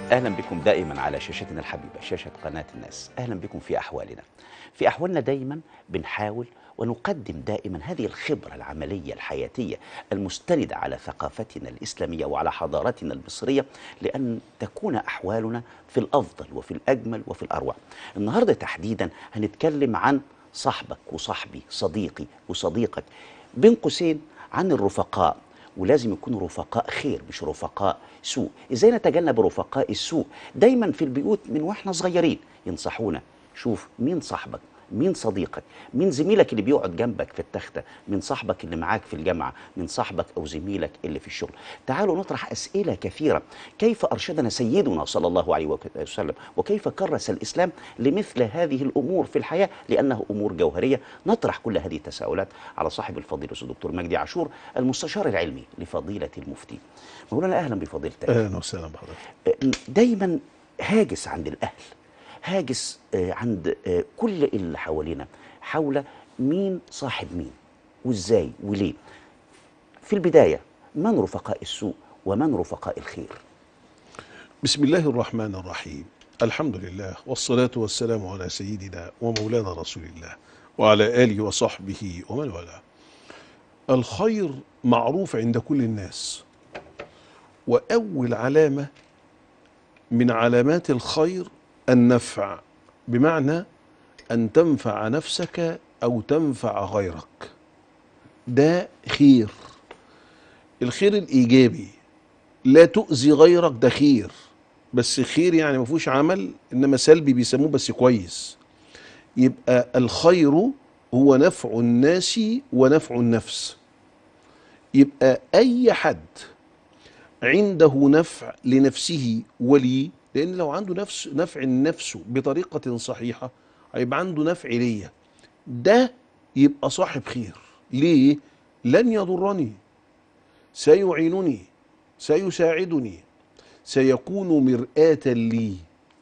اهلا بكم دائما على شاشتنا الحبيبه شاشه قناه الناس اهلا بكم في احوالنا في احوالنا دايما بنحاول ونقدم دائما هذه الخبره العمليه الحياتيه المستنده على ثقافتنا الاسلاميه وعلى حضارتنا المصريه لان تكون احوالنا في الافضل وفي الاجمل وفي الاروع النهارده تحديدا هنتكلم عن صاحبك وصاحبي صديقي وصديقك بين قوسين عن الرفقاء ولازم يكونوا رفقاء خير مش رفقاء سوء ازاي نتجنب رفقاء السوء دايما في البيوت من واحنا صغيرين ينصحونا شوف مين صاحبك مين صديقك مين زميلك اللي بيقعد جنبك في التختة من صاحبك اللي معاك في الجامعة من صاحبك أو زميلك اللي في الشغل تعالوا نطرح أسئلة كثيرة كيف أرشدنا سيدنا صلى الله عليه وسلم وكيف كرس الإسلام لمثل هذه الأمور في الحياة لأنها أمور جوهرية نطرح كل هذه التساؤلات على صاحب الفضيلة الدكتور مجدي عاشور المستشار العلمي لفضيلة المفتي مولانا أهلا بفضيلتك اهلا وسهلا بحضرتك دايما هاجس عند الأهل هاجس آه، عند آه، كل اللي حوالينا حول مين صاحب مين وازاي وليه في البداية من رفقاء السوء ومن رفقاء الخير بسم الله الرحمن الرحيم الحمد لله والصلاة والسلام على سيدنا ومولانا رسول الله وعلى آله وصحبه ومن والاه الخير معروف عند كل الناس وأول علامة من علامات الخير النفع بمعنى أن تنفع نفسك أو تنفع غيرك ده خير الخير الإيجابي لا تؤذي غيرك ده خير بس خير يعني ما فيهوش عمل انما سلبي بيسموه بس كويس يبقى الخير هو نفع الناس ونفع النفس يبقى اي حد عنده نفع لنفسه ولي لان لو عنده نفس نفع لنفسه بطريقه صحيحه هيبقى عنده نفع ليا ده يبقى صاحب خير ليه لن يضرني سيعينني سيساعدني سيكون مرآة لي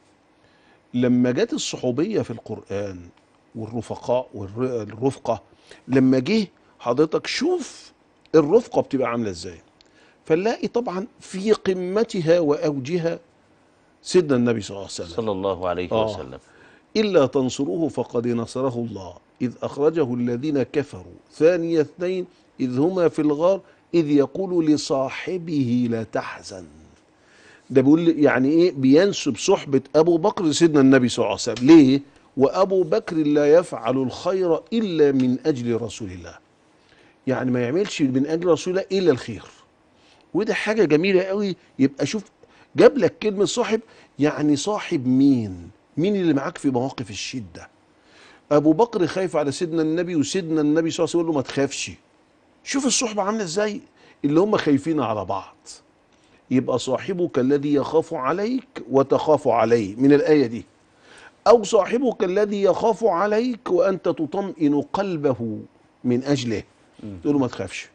لما جت الصحوبية في القرآن والرفقاء والرفقة لما جه حضرتك شوف الرفقة بتبقى عاملة ازاي فنلاقي طبعا في قمتها وأوجها سيدنا النبي صلى الله عليه وسلم صلى الله عليه آه. وسلم إلا تنصروه فقد نصره الله إذ أخرجه الذين كفروا ثاني اثنين إذ هما في الغار إذ يقول لصاحبه لا تحزن ده بيقول يعني إيه بينسب صحبة أبو بكر لسيدنا النبي صلى الله عليه وسلم ليه وأبو بكر لا يفعل الخير إلا من أجل رسول الله يعني ما يعملش من أجل رسول الله إلا الخير وده حاجة جميلة قوي يبقى شوف جاب لك كلمة صاحب يعني صاحب مين مين اللي معاك في مواقف الشدة أبو بكر خايف على سيدنا النبي وسيدنا النبي صلى الله عليه وسلم يقول له ما تخافش شوف الصحبة عاملة ازاي اللي هم خايفين على بعض يبقى صاحبك الذي يخاف عليك وتخاف عليه من الآية دي أو صاحبك الذي يخاف عليك وأنت تطمئن قلبه من أجله تقول له ما تخافش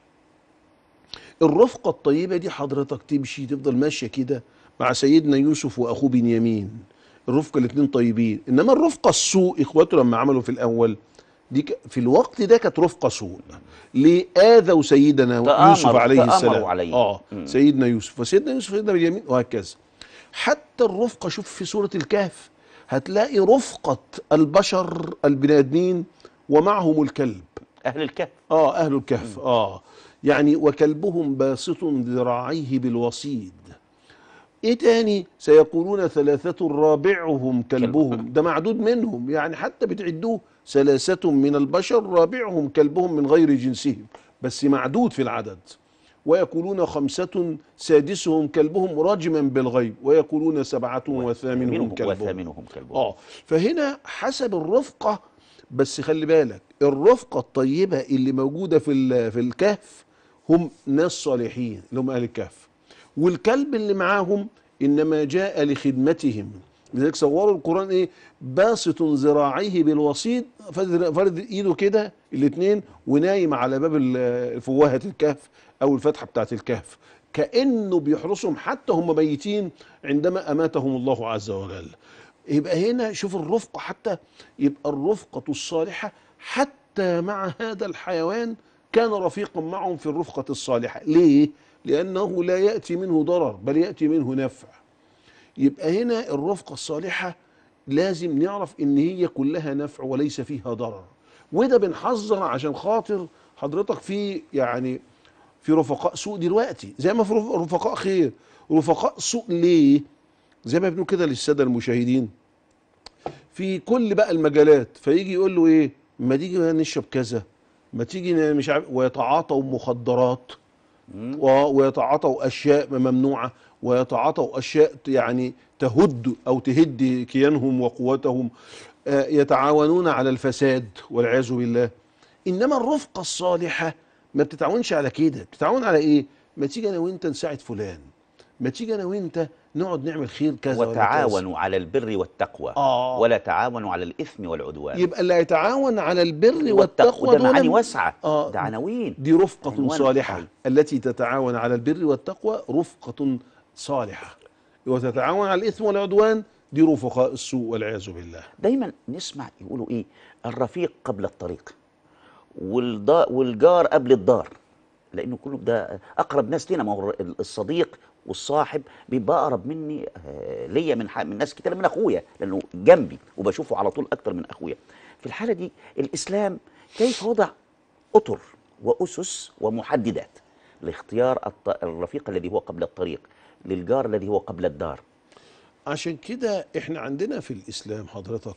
الرفقة الطيبة دي حضرتك تمشي تفضل ماشية كده مع سيدنا يوسف وأخوه بنيامين الرفقة الاتنين طيبين إنما الرفقة السوء إخواته لما عملوا في الأول دي ك- في الوقت ده كانت رفقة سوء ليه آذوا سيدنا تآمروا- يوسف عليه تآمروا السلام عليه. اه مم. سيدنا يوسف فسيدنا يوسف سيدنا بنيامين وهكذا حتى الرفقة شوف في سورة الكهف هتلاقي رفقة البشر البني آدمين ومعهم الكلب أهل الكهف اه اهل الكهف اه يعني وكلبهم باسط ذراعيه بالوصيد ايه تاني سيقولون ثلاثة رابعهم كلبهم ده معدود منهم يعني حتى بتعدوه ثلاثة من البشر رابعهم كلبهم من غير جنسهم بس معدود في العدد ويقولون خمسة سادسهم كلبهم رجما بالغيب ويقولون سبعة وثامنهم منهم كلبهم وثامنهم كلبهم اه فهنا حسب الرفقه بس خلي بالك الرفقه الطيبه اللي موجوده في ال- في الكهف هم ناس صالحين اللي هم اهل الكهف والكلب اللي معاهم انما جاء لخدمتهم لذلك صوروا القران ايه باسط ذراعيه بالوسيط فرد فرد ايده كده الاثنين ونايم على باب ال- فوهه الكهف او الفتحه بتاعت الكهف كانه بيحرسهم حتى هم ميتين عندما اماتهم الله عز وجل يبقى هنا شوف الرفقة حتى يبقى الرفقة الصالحة حتى مع هذا الحيوان كان رفيقا معهم في الرفقة الصالحة ليه؟ لأنه لا يأتي منه ضرر بل يأتي منه نفع يبقى هنا الرفقه الصالحه لازم نعرف ان هي كلها نفع وليس فيها ضرر وده بنحذر عشان خاطر حضرتك في يعني في رفقاء سوء دلوقتي زي ما في رف- رفقاء خير رفقاء سوء ليه زي ما بنقول كده للساده المشاهدين في كل بقى المجالات فيجي يقول له ايه ما تيجي بقى نشرب كذا ما تيجي ن- مش عارف ويتعاطوا مخدرات و- ويتعاطوا اشياء ممنوعه ويتعاطوا اشياء يعني تهد او تهد كيانهم وقوتهم آه، يتعاونون على الفساد والعياذ بالله انما الرفقه الصالحه ما بتتعاونش على كده بتتعاون على ايه ما تيجي انا وانت نساعد فلان ما تيجي انا وانت نقعد نعمل خير كذا ولا كذا. وتعاونوا على البر والتقوى آه. ولا تعاونوا على الإثم والعدوان يبقى اللي هيتعاون على البر والتقوى والتقوى ده معاني دول واسعة آه. ده عناوين دي رفقة عنوان صالحة صحيح. التي تتعاون على البر والتقوى رفقة صالحة وتتعاون على الإثم والعدوان دي رفقاء السوء والعياذ بالله دايما نسمع يقولوا ايه الرفيق قبل الطريق والدا والجار قبل الدار لانه كله ده اقرب ناس لينا ما هو الر- الصديق والصاحب بيبقى اقرب مني آه، ليا من ح- من ناس كتير من اخويا لانه جنبي وبشوفه على طول اكتر من اخويا في الحاله دي الاسلام كيف وضع اطر واسس ومحددات لاختيار الط- الرفيق الذي هو قبل الطريق للجار الذي هو قبل الدار عشان كده احنا عندنا في الإسلام حضرتك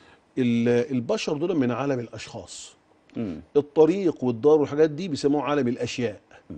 ال- البشر دول من عالم الأشخاص مم. الطريق والدار والحاجات دي بيسموه عالم الأشياء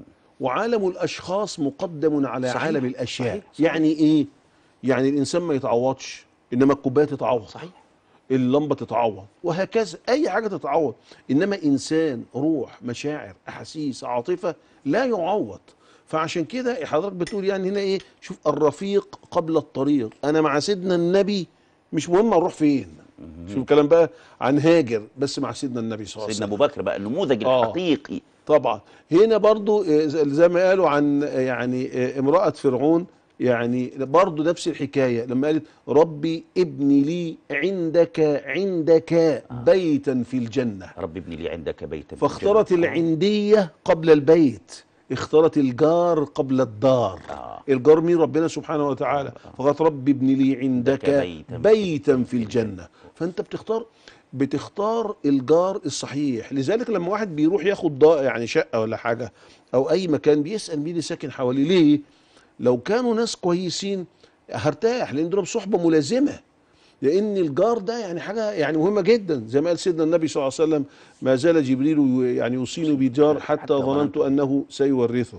وعالم الأشخاص مقدم على صحيح، عالم الأشياء صحيح، صحيح. يعني إيه؟ يعني الإنسان ما يتعوضش إنما الكوباية تتعوض صحيح اللمبه تتعوض وهكذا اي حاجه تتعوض انما انسان روح مشاعر احاسيس عاطفه لا يعوض فعشان كده حضرتك بتقول يعني هنا ايه شوف الرفيق قبل الطريق انا مع سيدنا النبي مش مهم اروح فين شوف الكلام بقى عن هاجر بس مع سيدنا النبي صلى الله عليه سيدنا وسلم ابو بكر بقى النموذج آه. الحقيقي طبعا هنا برضو آه، زي ما قالوا عن آه، يعني آه، امرأة فرعون يعني برضو نفس الحكاية لما قالت ربي ابني لي عندك عندك بيتا في الجنة رب ابني لي عندك بيتا في فاختارت الجنة. العندية قبل البيت اختارت الجار قبل الدار آه. الجار مين ربنا سبحانه وتعالى فقالت رب ابن لي عندك بيتا بيتا في الجنة فانت بتختار بتختار الجار الصحيح لذلك لما واحد بيروح ياخد ضا- يعني شقة ولا حاجة او اي مكان بيسأل مين اللي ساكن حواليه ليه لو كانوا ناس كويسين هرتاح لان دول صحبة ملازمة لان الجار ده يعني حاجه يعني مهمه جدا زي ما قال سيدنا النبي صلى الله عليه وسلم ما زال جبريل ي- يعني يوصيني بجار حتى حتى ظننت ظننت. انه سيورثه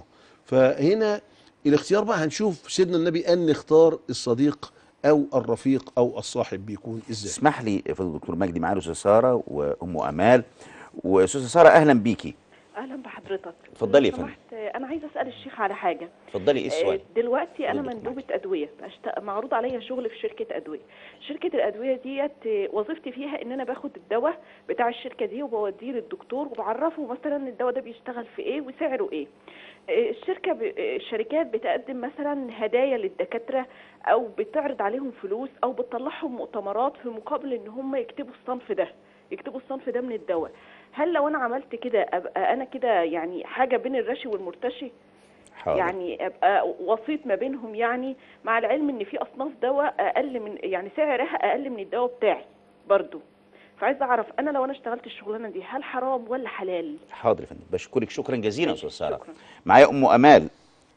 فهنا الاختيار بقى هنشوف سيدنا النبي ان نختار الصديق او الرفيق او الصاحب بيكون ازاي اسمح لي يا فضل الدكتور مجدي معانا استاذه ساره وام امال واستاذه ساره اهلا بيكي اهلا بحضرتك اتفضلي يا لو فندم. سمحت، آه، انا عايزه اسال الشيخ على حاجه اتفضلي ايه السؤال آه، دلوقتي انا اتفضلي مندوبه ادويه أشت- معروض عليا شغل في شركه ادويه شركه الادويه ديت آه، وظيفتي فيها ان انا باخد الدواء بتاع الشركه دي وبوديه للدكتور وبعرفه مثلا الدواء ده بيشتغل في ايه وسعره ايه آه، الشركه ب... آه، الشركات بتقدم مثلا هدايا للدكاتره او بتعرض عليهم فلوس او بتطلعهم مؤتمرات في مقابل ان هم يكتبوا الصنف ده يكتبوا الصنف ده من الدواء هل لو انا عملت كده ابقى انا كده يعني حاجه بين الرشي والمرتشي حاضر يعني ابقى وسيط ما بينهم يعني مع العلم ان في اصناف دواء اقل من يعني سعرها اقل من الدواء بتاعي برضو فعايزه اعرف انا لو انا اشتغلت الشغلانه دي هل حرام ولا حلال حاضر يا فندم بشكرك شكرا جزيلا يا ماشي، استاذ ساره شكراً. معايا ام امال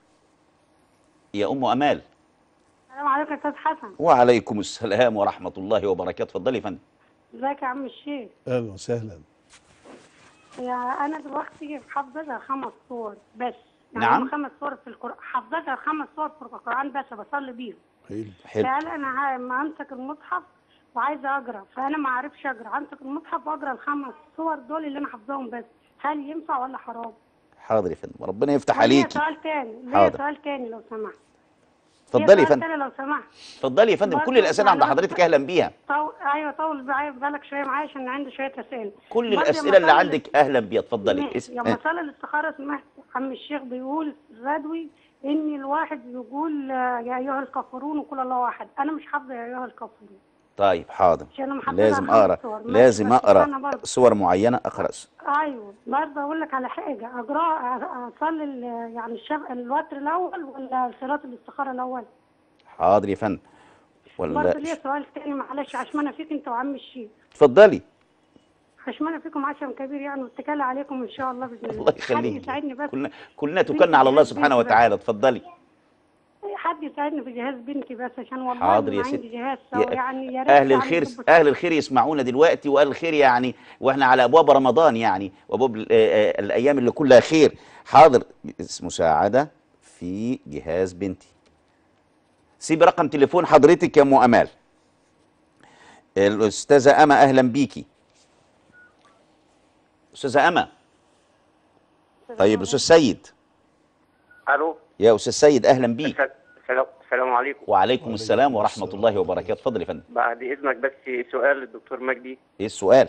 يا ام امال السلام عليكم يا استاذ حسن وعليكم السلام ورحمه الله وبركاته اتفضلي يا فندم ازيك يا عم الشيخ اهلا وسهلا يا انا دلوقتي حافظه خمس صور بس يعني نعم. هم خمس صور في القران حافظه خمس صور في القران بس بصلي بيهم حلو حلو فهل انا ها- ما امسك المصحف وعايزه اقرا فانا ما اعرفش اقرا امسك المصحف واقرا الخمس صور دول اللي انا حافظاهم بس هل ينفع ولا حرام؟ حاضر يا فندم ربنا يفتح وليا عليكي سؤال تاني ليا حاضر. سؤال تاني لو سمحت اتفضلي يا ليا سؤال فندم تاني لو سمحت اتفضلي يا فندم كل برضه الاسئله عند معلومات- حضرتك اهلا بيها طول ايوه طول معايا بالك شويه معايا عشان عندي شويه اسئله كل برضه الاسئله اللي لما أصلي- عندك اهلا بيها اتفضلي ماشي. اسم- يوم صلى الاستخارة سمعت عم الشيخ بيقول غدوي ان الواحد يقول آه، يا ايها الكافرون وكل الله واحد انا مش حافظه يا ايها الكافرون طيب حاضر عشان انا محضرها لازم خمس اقرا صور. ماشي، لازم بس أنا اقرا برضه- صور معينه اقرا س- ايوه برضه اقول لك على حاجه اقرا اصلي ال- يعني الشف... الوتر الاول ولا صلاه الاستخاره الاول حاضر يا فندم برضه ولا ليا سؤال تاني معلش عشمانة فيك انت وعم الشيخ اتفضلي عشمانة فيكم عشم كبير يعني واتكال عليكم ان شاء الله باذن الله الله حد يخليك يساعدني بس كلنا كلنا توكلنا على الله سبحانه وتعالى اتفضلي حد يساعدني في جهاز بنتي بس عشان والله حاضر يا ما عندي ست جهاز يا- سوا يعني يا ريت اهل يعني الخير تبقوا اهل الخير يسمعونا دلوقتي واهل الخير يعني واحنا على ابواب رمضان يعني وابواب ال- آه، آه، الايام اللي كلها خير حاضر مساعده في جهاز بنتي سيبي رقم تليفون حضرتك يا ام امال الاستاذه اما اهلا بيكي استاذه اما طيب استاذ سيد الو يا استاذ سيد اهلا بيك السلام السلام عليكم وعليكم السلام ورحمه الله وبركاته اتفضل يا فندم بعد اذنك بس سؤال للدكتور مجدي ايه السؤال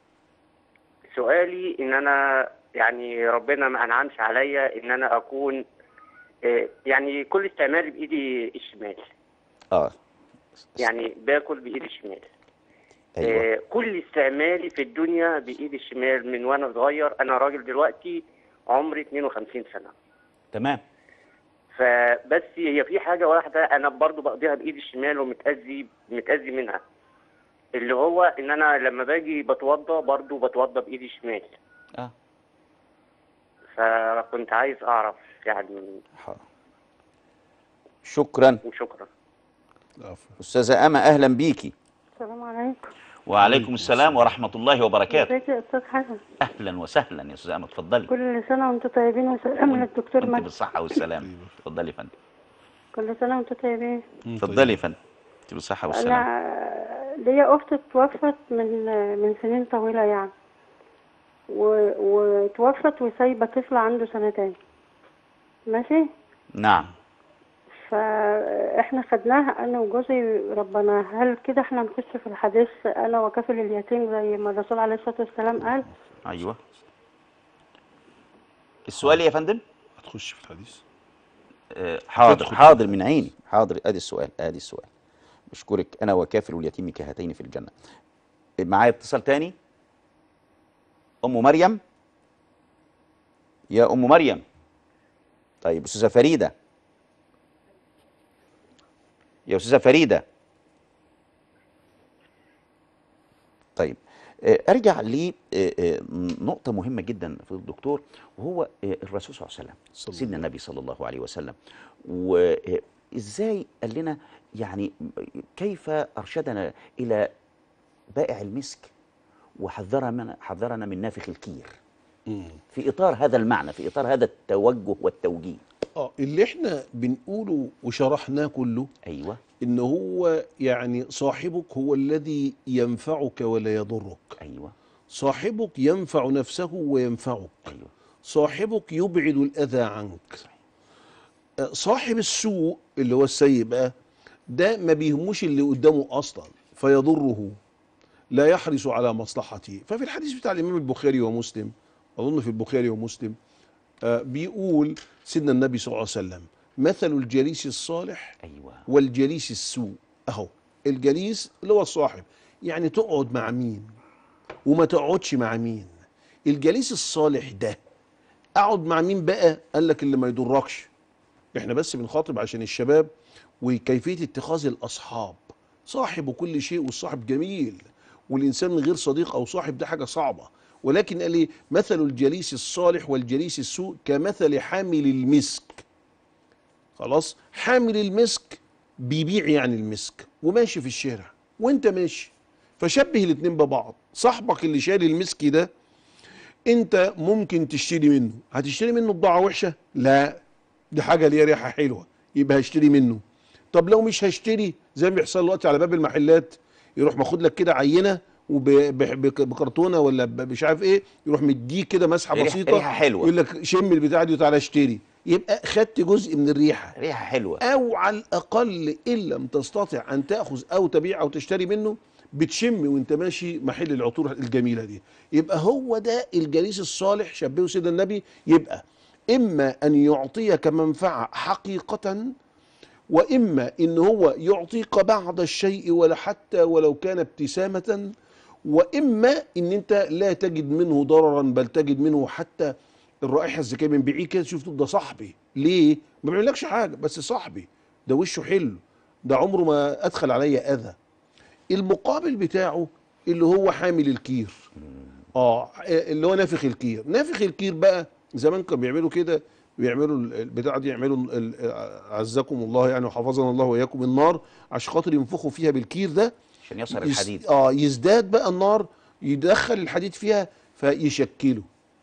سؤالي ان انا يعني ربنا ما انعمش عليا ان انا اكون آه، يعني كل استعمالي بايدي الشمال اه يعني باكل بايدي الشمال ايوه آه، كل استعمالي في الدنيا بايدي الشمال من وانا صغير انا راجل دلوقتي عمري 52 سنه تمام فبس هي في حاجة واحدة أنا برضو بقضيها بإيدي الشمال ومتأذي متأذي منها اللي هو إن أنا لما باجي بتوضى برضو بتوضى بإيدي الشمال اه فكنت عايز أعرف يعني حاضر شكرا وشكرا العفو. استاذه اما اهلا بيكي السلام عليكم وعليكم السلام ورحمه الله وبركاته ازيك يا استاذ حسن اهلا وسهلا يا استاذه اما اتفضلي كل سنه وانتم طيبين وسلام للدكتور انت مجدي بالصحه والسلامه اتفضلي يا فندم كل سنه وانتم طيبين اتفضلي يا فندم انت بالصحه والسلامه انا ليا اخت توفت من من سنين طويله يعني و... وتوفت وسايبه طفل عنده سنتين ماشي نعم فاحنا خدناها انا وجوزي ربنا هل كده احنا نخش في الحديث انا وكافل اليتيم زي ما الرسول عليه الصلاه والسلام قال ايوه السؤال إيه يا فندم هتخش في الحديث آه، حاضر تدخل. حاضر من عيني حاضر ادي السؤال ادي السؤال بشكرك انا وكافل اليتيم كهاتين في الجنه معايا اتصال تاني ام مريم يا ام مريم طيب استاذه فريده يا استاذه فريده طيب آه، ارجع لنقطه مهمه جدا في الدكتور وهو آه، الرسول صلى الله عليه وسلم صلى الله سيدنا النبي صلى الله عليه وسلم وازاي قال لنا يعني كيف ارشدنا الى بائع المسك وحذرنا من حذرنا من نافخ الكير مم. في اطار هذا المعنى في اطار هذا التوجه والتوجيه اه اللي احنا بنقوله وشرحناه كله ايوه ان هو يعني صاحبك هو الذي ينفعك ولا يضرك ايوه صاحبك ينفع نفسه وينفعك ايوه صاحبك يبعد الأذى عنك آه، صاحب السوء اللي هو السيء بقى ده ما بيهموش اللي قدامه أصلا فيضره لا يحرص على مصلحته ففي الحديث بتاع الإمام البخاري ومسلم أظن في البخاري ومسلم آه، بيقول سيدنا النبي صلى الله عليه وسلم مثل الجليس الصالح ايوه والجليس السوء اهو الجليس اللي هو الصاحب يعني تقعد مع مين وما تقعدش مع مين الجليس الصالح ده اقعد مع مين بقى قال لك اللي ما يضركش احنا بس بنخاطب عشان الشباب وكيفيه اتخاذ الاصحاب صاحب كل شيء والصاحب جميل والانسان من غير صديق او صاحب ده حاجه صعبه ولكن قال ايه مثل الجليس الصالح والجليس السوء كمثل حامل المسك خلاص حامل المسك بيبيع يعني المسك وماشي في الشارع وانت ماشي فشبه الاتنين ببعض صاحبك اللي شاري المسك ده انت ممكن تشتري منه هتشتري منه بضاعة وحشة لا دي حاجة ليها ريحة حلوة يبقى هشتري منه طب لو مش هشتري زي ما بيحصل دلوقتي على باب المحلات يروح ماخد لك كده عينة وبكرتونه ولا ب- مش عارف ايه يروح مديك كده مسحه ريحة- بسيطه ريحة حلوة. يقول لك شم البتاع دي وتعالى اشتري يبقى خدت جزء من الريحه ريحه حلوه او على الاقل ان لم تستطع ان تاخذ او تبيع او تشتري منه بتشم وانت ماشي محل العطور الجميله دي يبقى هو ده الجليس الصالح شبهه سيدنا النبي يبقى اما ان يعطيك منفعه حقيقه واما ان هو يعطيك بعض الشيء ولا حتى ولو كان ابتسامه واما ان انت لا تجد منه ضررا بل تجد منه حتى الرائحه الذكيه من بعيد كده تشوف تقول ده صاحبي ليه ما بيعملكش حاجه بس صاحبي ده وشه حلو ده عمره ما ادخل عليا اذى المقابل بتاعه اللي هو حامل الكير اه اللي هو نافخ الكير نافخ الكير بقى زمان كانوا بيعملوا كده بيعملوا ال- البتاعه دي يعملوا ال- ال- عزكم الله يعني وحفظنا الله واياكم النار عشان خاطر ينفخوا فيها بالكير ده عشان يصهر يس- الحديد اه يزداد بقى النار يدخل الحديد فيها فيشكله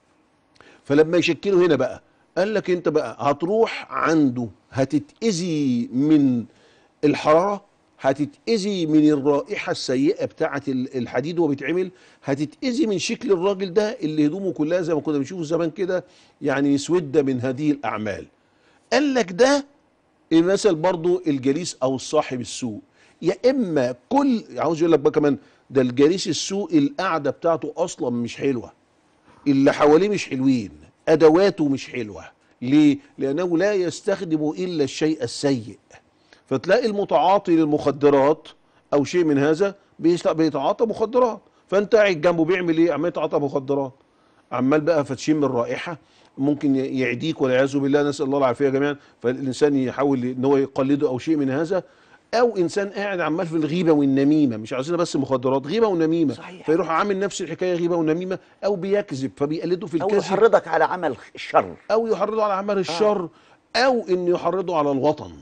فلما يشكله هنا بقى قال لك انت بقى هتروح عنده هتتأذي من الحرارة هتتأذي من الرائحة السيئة بتاعة ال- الحديد وهو بيتعمل هتتأذي من شكل الراجل ده اللي هدومه كلها زي ما كنا بنشوفه زمان كده يعني سودة من هذه الأعمال قال لك ده المثل برضو الجليس او الصاحب السوء يا اما كل عاوز يقول لك بقى كمان ده الجليس السوء القعده بتاعته اصلا مش حلوه اللي حواليه مش حلوين ادواته مش حلوه ليه لانه لا يستخدم الا الشيء السيء فتلاقي المتعاطي للمخدرات او شيء من هذا بيست- بيتعاطى مخدرات فانت قاعد جنبه بيعمل ايه عمال يتعاطى مخدرات عمال بقى فتشم الرائحه ممكن ي- يعديك والعياذ بالله نسال الله العافيه جميعا فالانسان يحاول ان هو يقلده او شيء من هذا او انسان قاعد عمال في الغيبه والنميمه مش عايزين بس مخدرات غيبه ونميمه صحيح. فيروح عامل نفس الحكايه غيبه ونميمه او بيكذب فبيقلده في او الكذب يحرضك على عمل الشر او يحرضه على اعمال الشر او انه يحرضه على الوطن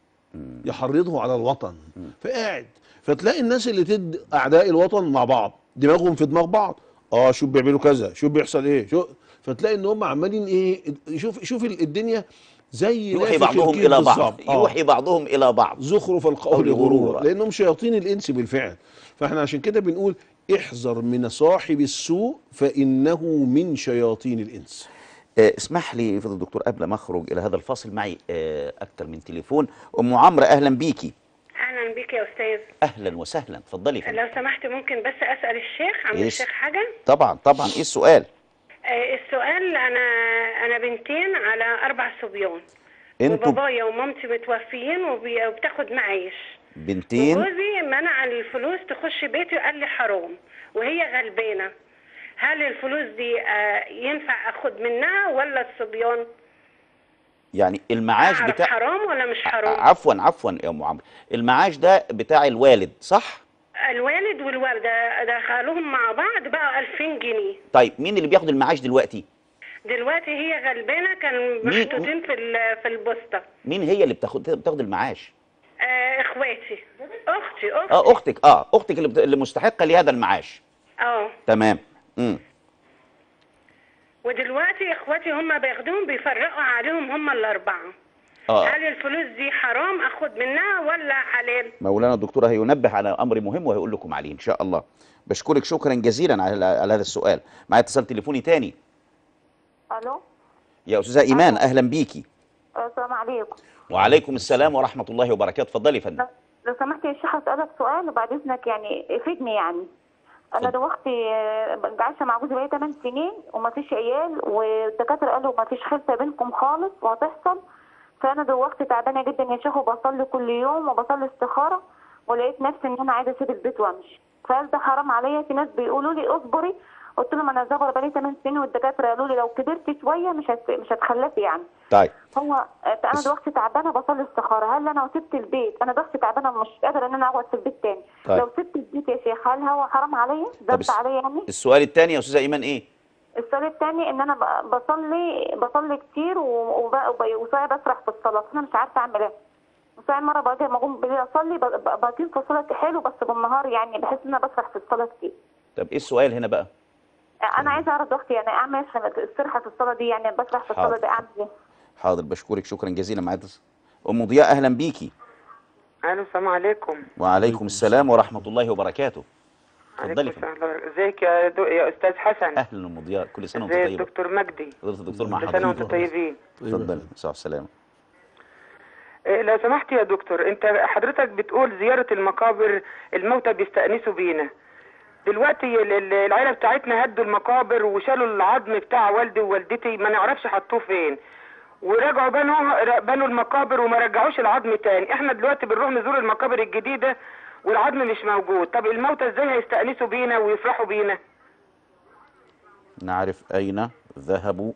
يحرضه على الوطن فقاعد فتلاقي الناس اللي تد اعداء الوطن مع بعض دماغهم في دماغ بعض اه شوف بيعملوا كذا شوف بيحصل ايه شوف فتلاقي ان هم عمالين ايه شوف شوف الدنيا زي يوحي نافخ بعضهم الكير الى بعض بالظبط. آه. يوحي بعضهم الى بعض زخرف القول قول غرورا. غرورا لانهم شياطين الانس بالفعل فاحنا عشان كده بنقول احذر من صاحب السوء فانه من شياطين الانس آه، اسمح لي فضل الدكتور قبل ما اخرج الى هذا الفاصل معي آه، اكتر من تليفون ام عمرو اهلا بيكي اهلا بيك يا استاذ اهلا وسهلا اتفضلي يا فندم. لو سمحت ممكن بس اسال الشيخ عم يس. الشيخ حاجه طبعا طبعا ايه السؤال آه السؤال انا انا بنتين على اربع صبيان انتوا وبابايا ومامتي متوفيين وبي- وبتاخد معايش بنتين وجوزي منع الفلوس تخش بيتي وقال لي حرام وهي غلبانه هل الفلوس دي آه ينفع اخد منها ولا الصبيان يعني المعاش اعرف بتاع حرام ولا مش حرام عفوا عفوا يا ام عمرو المعاش ده بتاع الوالد صح الوالد والوالده دخلوهم مع بعض بقى 2000 جنيه طيب مين اللي بياخد المعاش دلوقتي دلوقتي هي غلبانه كانوا مين- محطوطين في ال- في البوسطه مين هي اللي بتاخد بتاخد المعاش آه اخواتي اختي اختي اه اختك اه اختك اللي, بت... اللي مستحقه لهذا المعاش اه تمام امم ودلوقتي اخواتي هم بياخدوهم بيفرقوا عليهم هم الاربعه اه هل الفلوس دي حرام اخد منها ولا حلال مولانا الدكتور هينبه على امر مهم وهيقول لكم عليه ان شاء الله بشكرك شكرا جزيلا على, على هذا السؤال معايا اتصال تليفوني تاني الو يا استاذه ايمان اهلا بيكي السلام عليكم وعليكم السلام ورحمه الله وبركاته اتفضلي يا فندم لو- لو سمحت يا شيخ اسالك سؤال وبعد اذنك يعني افيدني يعني انا اتفضل. دلوقتي آه، عايشه مع جوزي بقالي 8 سنين وما فيش عيال والدكاتره قالوا ما فيش خلفه بينكم خالص وهتحصل فانا دلوقتي تعبانه جدا يا شيخ وبصلي كل يوم وبصلي استخاره ولقيت نفسي ان انا عايزه اسيب البيت وامشي فهل ده حرام عليا في ناس بيقولوا لي اصبري قلت لهم انا زبر بقالي 8 سنين والدكاتره قالوا لي لو كبرتي شويه مش هت... مش هتخلفي يعني طيب هو آه، انا دلوقتي تعبانه بصلي استخاره هل انا لو سبت البيت انا دلوقتي تعبانه مش قادره ان انا اقعد في البيت تاني طيب. لو سبت البيت يا شيخ هل هو حرام عليا ضغط الس- عليا يعني السؤال الثاني يا استاذه ايمان ايه السؤال الثاني ان انا ب- بصلي بصلي كتير و- وب- وب- وساعات بسرح في الصلاه انا مش عارفه اعمل ايه وساعات مره باجي لما اقوم بالليل اصلي ب- ب- بطير في الصلاه حلو بس بالنهار يعني بحس ان انا بسرح في الصلاه كتير طب ايه السؤال هنا بقى انا عايزه اعرف ضغطي يعني اعمل ايه عشان السرحه في الصلاه دي يعني بسرح في الصلاه حاضر. دي اعمل ايه حاضر بشكرك شكرا جزيلا معايا اتصال. ام ضياء اهلا بيكي الو السلام عليكم وعليكم السلام ورحمه الله وبركاته اتفضلي عليكم يا فندم. السلام ازيك يا دو... يا استاذ حسن اهلا ام ضياء كل سنه وانت ازي طيبه الدكتور مجدي فضيله الدكتور مع كل سنه وانتم حضرتك طيبين اتفضلي مساء السلامه إيه لو سمحت يا دكتور انت حضرتك بتقول زياره المقابر الموتى بيستانسوا بينا دلوقتي ال- ال- العيله بتاعتنا هدوا المقابر وشالوا العظم بتاع والدي ووالدتي ما نعرفش حطوه فين ورجعوا بنوا بنوا المقابر وما رجعوش العظم تاني احنا دلوقتي بنروح نزور المقابر الجديده والعظم مش موجود طب الموتى ازاي هيستانسوا بينا ويفرحوا بينا نعرف أين ذهبوا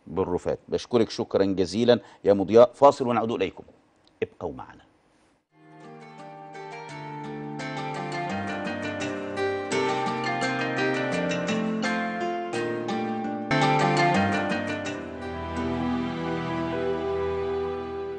بالرفات بشكرك شكرا جزيلا يا مضياء فاصل ونعود إليكم ابقوا معنا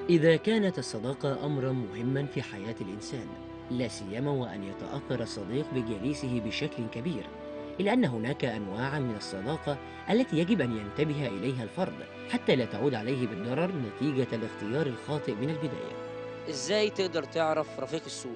إذا كانت الصداقة أمرا مهما في حياة الإنسان لا سيما وأن يتأثر الصديق بجليسه بشكل كبير إلا أن هناك أنواعا من الصداقة التي يجب أن ينتبه إليها الفرد حتى لا تعود عليه بالضرر نتيجة الاختيار الخاطئ من البداية ازاي تقدر تعرف رفيق السوق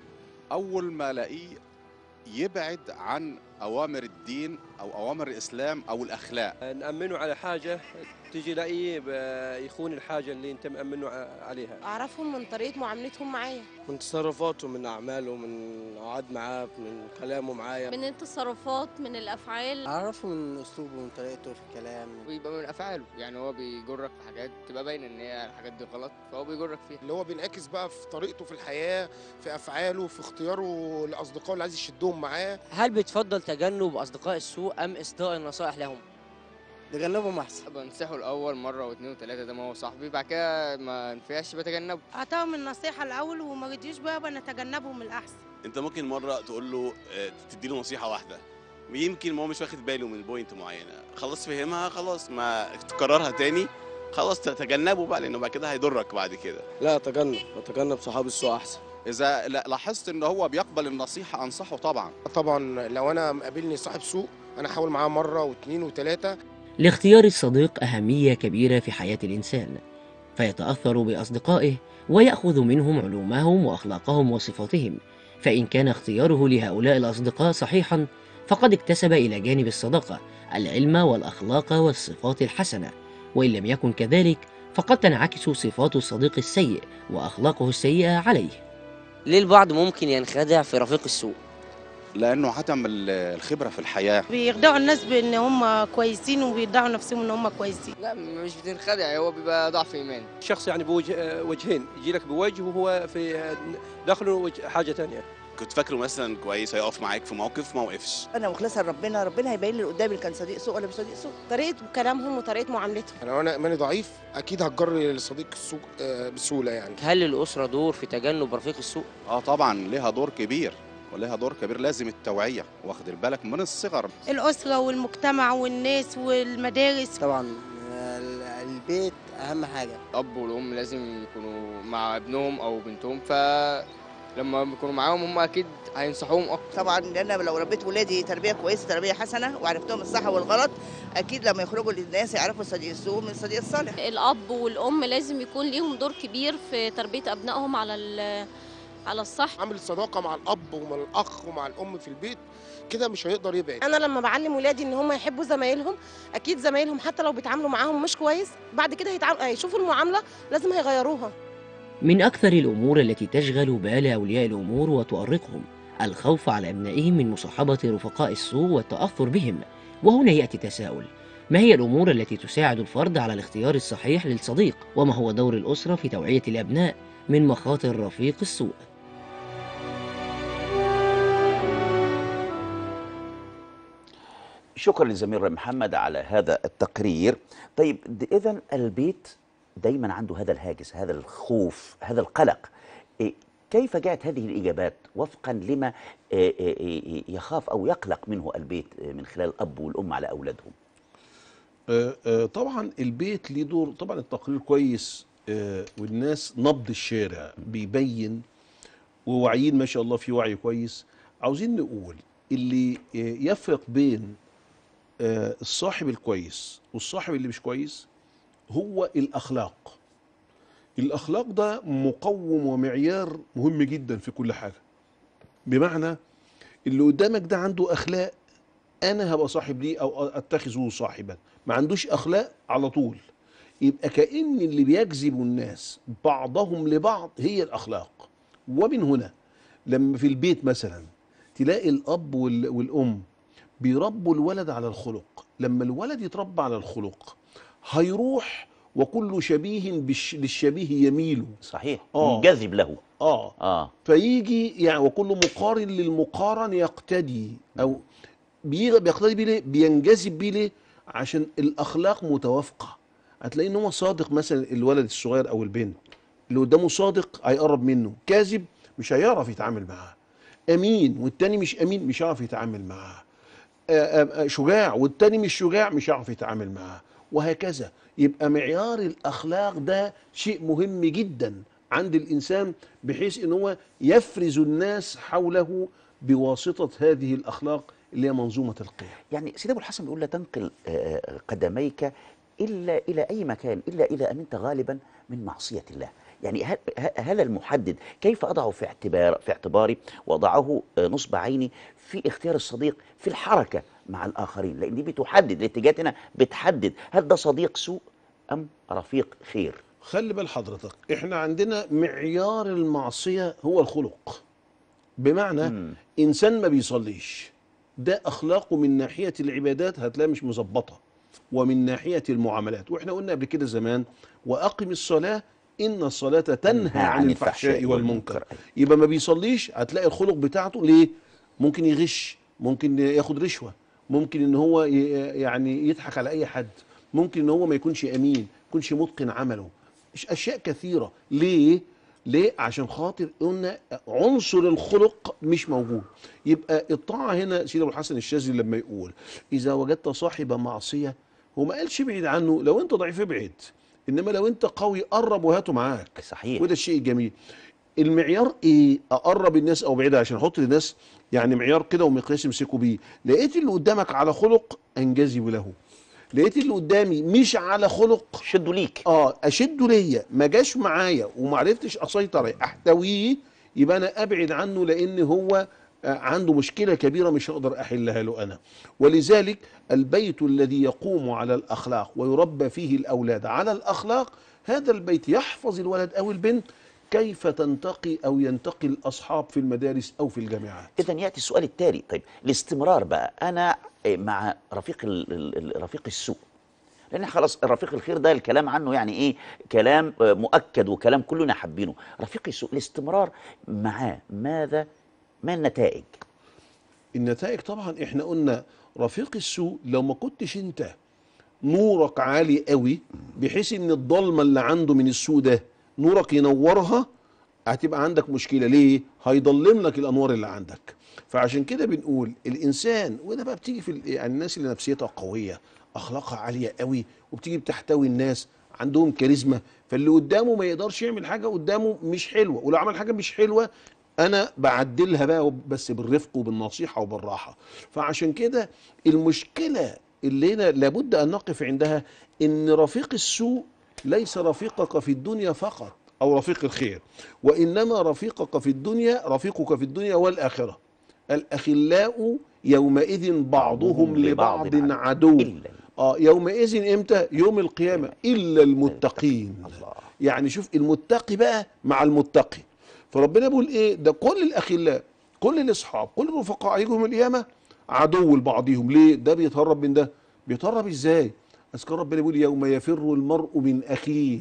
اول ما الاقيه يبعد عن اوامر الدين او اوامر الاسلام او الاخلاق نأمنه على حاجة تيجي لاقيه ب- يخون الحاجة اللي انت مأمنه ع- عليها اعرفهم من طريقه معاملتهم معايا من تصرفاته من أعماله من قعد معاه من كلامه معايا من التصرفات من الافعال اعرفه من اسلوبه ومن طريقته في الكلام بيبقى من افعاله يعني هو بيجرك في حاجات تبقى باينه ان هي الحاجات دي غلط فهو بيجرك فيها اللي هو بينعكس بقى في طريقته في الحياه في افعاله في اختياره لاصدقائه اللي عايز يشدهم معاه هل بتفضل تجنب أصدقاء السوء أم إصداء النصائح لهم؟ تجنبهم احسن بنصحه الاول مره واثنين وثلاثه ده ما هو صاحبي بعد كده ما نفعش بتجنبه اعطاهم النصيحه الاول وما رضيوش بقى بنتجنبهم الاحسن انت ممكن مره تقول له آه، تدي له نصيحه واحده ويمكن ما هو مش واخد باله من بوينت معينه خلاص فهمها خلاص ما تكررها تاني خلاص تتجنبه بقى لانه بعد كده هيضرك بعد كده لا أتجنب أتجنب صحاب السوء أحسن اذا لا- لاحظت ان هو بيقبل النصيحه انصحه طبعا طبعا لو انا مقابلني صاحب سوق انا احاول معاه مره واثنين وثلاثه لاختيار الصديق أهمية كبيرة في حياة الإنسان فيتأثر بأصدقائه ويأخذ منهم علومهم وأخلاقهم وصفاتهم فإن كان اختياره لهؤلاء الأصدقاء صحيحا فقد اكتسب إلى جانب الصداقة العلم والأخلاق والصفات الحسنة وإن لم يكن كذلك فقد تنعكس صفات الصديق السيء وأخلاقه السيئة عليه ليه البعض ممكن ينخدع في رفيق السوق؟ لانه عدم ال- الخبره في الحياه بيخدعوا الناس بان هم كويسين وبيدعوا نفسهم ان هم كويسين لا مش بتنخدع هو بيبقى ضعف ايمان شخص يعني بوجه وجهين يجي لك بوجه وهو في داخله وجه حاجة تانية كنت فاكره مثلا كويس هيقف معاك في موقف ما وقفش انا مخلصه لربنا ربنا هيبين لي قدامي كان صديق سوء ولا مش صديق سوء طريقه كلامهم وطريقه معاملتهم لو انا ايماني ضعيف اكيد هتجر لصديق السوق آه، بسهوله يعني هل للأسرة دور في تجنب رفيق السوق؟ اه طبعا ليها دور كبير وليها دور كبير لازم التوعيه واخد بالك من الصغر الاسره والمجتمع والناس والمدارس طبعا ال- البيت اهم حاجه الاب والام لازم يكونوا مع ابنهم او بنتهم ف لما بيكونوا معاهم هم اكيد هينصحوهم اكتر طبعا لان أنا لو ربيت ولادي تربيه كويسه تربيه حسنه وعرفتهم الصح والغلط اكيد لما يخرجوا للناس يعرفوا الصديق السوء من الصديق الصالح الاب والام لازم يكون ليهم دور كبير في تربيه ابنائهم على ال- على الصح عامل الصداقه مع الاب ومع الاخ ومع الام في البيت كده مش هيقدر يبعد انا لما بعلم ولادي ان هم يحبوا زمايلهم اكيد زمايلهم حتى لو بيتعاملوا معاهم مش كويس بعد كده هيتعاملوا هيشوفوا المعامله لازم هيغيروها من أكثر الأمور التي تشغل بال أولياء الأمور وتؤرقهم الخوف على أبنائهم من مصاحبة رفقاء السوء والتأثر بهم وهنا يأتي تساؤل ما هي الأمور التي تساعد الفرد على الاختيار الصحيح للصديق وما هو دور الأسرة في توعية الأبناء من مخاطر رفيق السوء شكرا للزميل محمد على هذا التقرير طيب إذا البيت دايما عنده هذا الهاجس هذا الخوف هذا القلق إيه، كيف جاءت هذه الإجابات وفقا لما إيه، إيه، إيه، يخاف أو يقلق منه البيت إيه، من خلال الأب والأم على أولادهم آه، آه، طبعا البيت ليه دور طبعا التقرير كويس آه، والناس نبض الشارع بيبين وواعيين ما شاء الله في وعي كويس عاوزين نقول اللي آه، يفرق بين آه، الصاحب الكويس والصاحب اللي مش كويس هو الأخلاق الأخلاق ده مقوم ومعيار مهم جدا في كل حاجة بمعنى اللي قدامك ده عنده أخلاق انا هبقى صاحب ليه او اتخذه صاحبا ما عندوش اخلاق على طول يبقى كأن اللي بيجذب الناس بعضهم لبعض هي الاخلاق ومن هنا لما في البيت مثلا تلاقي الاب وال- والام بيربوا الولد على الخلق لما الولد يتربى على الخلق هيروح وكل شبيه بالش... للشبيه يميل صحيح آه. منجذب له اه اه فيجي يعني وكل مقارن للمقارن يقتدي او بيغ- بيقتدي بيه ليه؟ بينجذب بيه ليه؟ عشان الاخلاق متوافقه هتلاقي ان هو صادق مثلا الولد الصغير او البنت اللي قدامه صادق هيقرب منه كاذب مش هيعرف يتعامل معاه امين والتاني مش امين مش هيعرف يتعامل معاه آه، آه، آه، شجاع والتاني مش شجاع مش هيعرف يتعامل معاه وهكذا يبقى معيار الاخلاق ده شيء مهم جدا عند الانسان بحيث ان هو يفرز الناس حوله بواسطه هذه الاخلاق اللي هي منظومه القيم يعني سيدي ابو الحسن بيقول لا تنقل آه، قدميك الا الى اي مكان الا اذا امنت غالبا من معصيه الله يعني هل- ه- هل المحدد كيف اضعه في اعتبار في اعتباري واضعه آه، نصب عيني في اختيار الصديق في الحركه مع الاخرين لان دي بتحدد الاتجاهات هنا بتحدد هل ده صديق سوء ام رفيق خير خلي بال حضرتك احنا عندنا معيار المعصيه هو الخلق بمعنى مم. انسان ما بيصليش ده اخلاقه من ناحيه العبادات هتلاقيها مش مظبطه ومن ناحيه المعاملات واحنا قلنا قبل كده زمان واقم الصلاه ان الصلاه تنهى عن الفحشاء والمنكر يبقى ما بيصليش هتلاقي الخلق بتاعته ليه ممكن يغش ممكن ياخد رشوه ممكن ان هو ي- يعني يضحك على اي حد ممكن ان هو ما يكونش امين ما يكونش متقن عمله مش اشياء كثيره ليه ليه عشان خاطر قلنا عنصر الخلق مش موجود يبقى الطاعه هنا سيدي ابو الحسن الشاذلي لما يقول اذا وجدت صاحب معصيه هو ما قالش ابعد عنه لو انت ضعيف ابعد انما لو انت قوي قرب وهاته معاك صحيح وده الشيء الجميل المعيار ايه اقرب الناس او بعيدها عشان احط للناس يعني معيار كده ومقياس يمسكوا بيه لقيت اللي قدامك على خلق انجذب له لقيت اللي قدامي مش على خلق شده ليك اه اشده ليا ما جاش معايا وما عرفتش اسيطر عليه، احتويه يبقى انا ابعد عنه لان هو آه، عنده مشكله كبيره مش هقدر احلها له انا ولذلك البيت الذي يقوم على الاخلاق ويربى فيه الاولاد على الاخلاق هذا البيت يحفظ الولد او البنت كيف تنتقي او ينتقي الاصحاب في المدارس او في الجامعات اذا ياتي السؤال التالي طيب الاستمرار بقى انا آه، مع رفيق ال- ال- ال- رفيق السوء لان خلاص الرفيق الخير ده الكلام عنه يعني ايه كلام آه، مؤكد وكلام كلنا حابينه رفيق السوء الاستمرار معاه ماذا ما النتائج النتائج طبعا احنا قلنا رفيق السوء لو ما كنتش انت نورك عالي قوي بحيث ان الضلمه اللي عنده من السوء ده نورك ينورها هتبقى عندك مشكله ليه هيضلم لك الانوار اللي عندك فعشان كده بنقول الانسان وده بقى بتيجي في ال- يعني الناس اللي نفسيتها قويه اخلاقها عاليه قوي وبتيجي بتحتوي الناس عندهم كاريزما فاللي قدامه ما يقدرش يعمل حاجه قدامه مش حلوه ولو عمل حاجه مش حلوه انا بعدلها بقى بس بالرفق وبالنصيحه وبالراحه فعشان كده المشكله اللي هنا لابد ان نقف عندها ان رفيق السوء ليس رفيقك في الدنيا فقط او رفيق الخير وانما رفيقك في الدنيا رفيقك في الدنيا والاخره الاخلاء يومئذ بعضهم لبعض عدو اه يومئذ امتى يوم القيامه الا المتقين يعني شوف المتقي بقى مع المتقي فربنا بيقول ايه ده كل الاخلاء كل الاصحاب كل الرفقاء هيجوا يوم القيامه عدو لبعضهم ليه ده بيتهرب من ده بيتهرب ازاي اذكر ربنا بيقول يوم يفر المرء من اخيه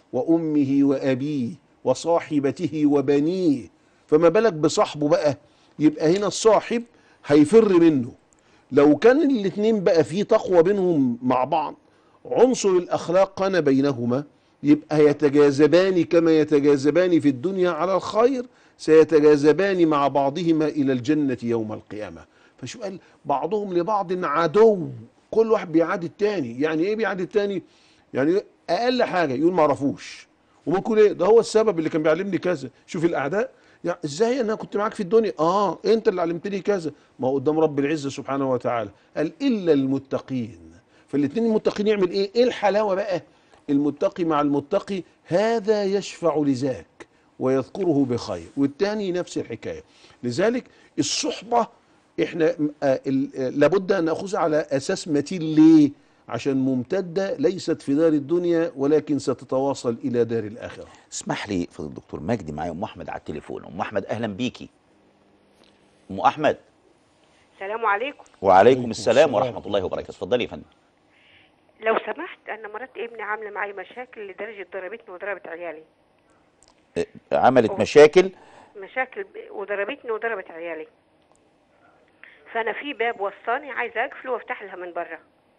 وامه وابيه وصاحبته وبنيه فما بالك بصاحبه بقى يبقى هنا الصاحب هيفر منه لو كان الاتنين بقى في تقوى بينهم مع بعض عنصر الاخلاق كان بينهما يبقى يتجاذبان كما يتجاذبان في الدنيا على الخير سيتجاذبان مع بعضهما الى الجنه يوم القيامه فشو قال بعضهم لبعض عدو كل واحد بيعادي التاني يعني ايه بيعادي التاني يعني اقل حاجه يقول ما اعرفوش وممكن ايه ده هو السبب اللي كان بيعلمني كذا شوف الاعداء يعني ازاي انا كنت معاك في الدنيا اه انت اللي علمتني كذا ما هو قدام رب العزه سبحانه وتعالى قال الا المتقين فالاثنين المتقين يعمل ايه ايه الحلاوه بقى المتقي مع المتقي هذا يشفع لذاك ويذكره بخير والتاني نفس الحكايه لذلك الصحبه احنا آه، ال- آه، لابد ان ناخذها على اساس متين ليه عشان ممتده ليست في دار الدنيا ولكن ستتواصل الى دار الاخره اسمح لي فضل الدكتور مجدي معايا ام احمد على التليفون ام احمد اهلا بيكي ام احمد السلام عليكم وعليكم السلام ورحمه الله وبركاته اتفضلي يا فندم لو سمحت انا مرات ابني عامله معايا مشاكل لدرجه ضربتني وضربت عيالي آه، عملت مشاكل مشاكل ب- وضربتني وضربت عيالي فانا في باب وصاني عايزه اقفله وافتح لها من بره